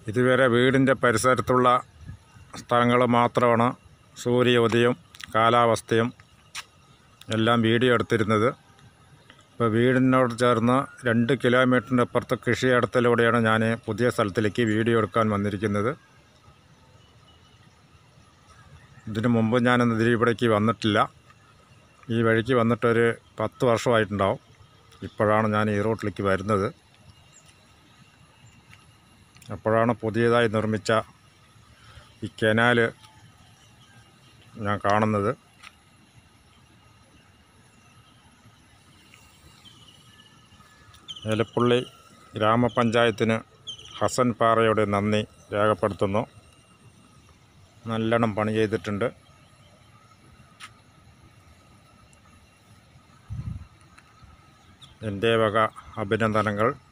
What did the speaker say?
ഇതുവരെ വീടിൻ്റെ പരിസരത്തുള്ള സ്ഥലങ്ങൾ മാത്രമാണ് സൂര്യോദയം കാലാവസ്ഥയും എല്ലാം വീഡിയോ എടുത്തിരുന്നത് ഇപ്പോൾ വീടിനോട് ചേർന്ന് രണ്ട് കിലോമീറ്ററിൻ്റെ അപ്പുറത്ത് കൃഷിയിടത്തിലൂടെയാണ് ഞാൻ പുതിയ സ്ഥലത്തിലേക്ക് വീഡിയോ എടുക്കാൻ വന്നിരിക്കുന്നത് ഇതിനു മുമ്പ് ഞാനൊന്നും ഇതിൽ ഇവിടേക്ക് വന്നിട്ടില്ല ഈ വഴിക്ക് വന്നിട്ടൊരു പത്ത് വർഷമായിട്ടുണ്ടാവും ഇപ്പോഴാണ് ഞാൻ ഈ റോട്ടിലേക്ക് വരുന്നത് അപ്പോഴാണ് പുതിയതായി നിർമ്മിച്ച ഈ കനാല് ഞാൻ കാണുന്നത് ഏലപ്പുള്ളി ഗ്രാമപഞ്ചായത്തിന് ഹസൻ പാറയുടെ നന്ദി രേഖപ്പെടുത്തുന്നു നല്ലോണം പണി ചെയ്തിട്ടുണ്ട് എൻ്റെ വക അഭിനന്ദനങ്ങൾ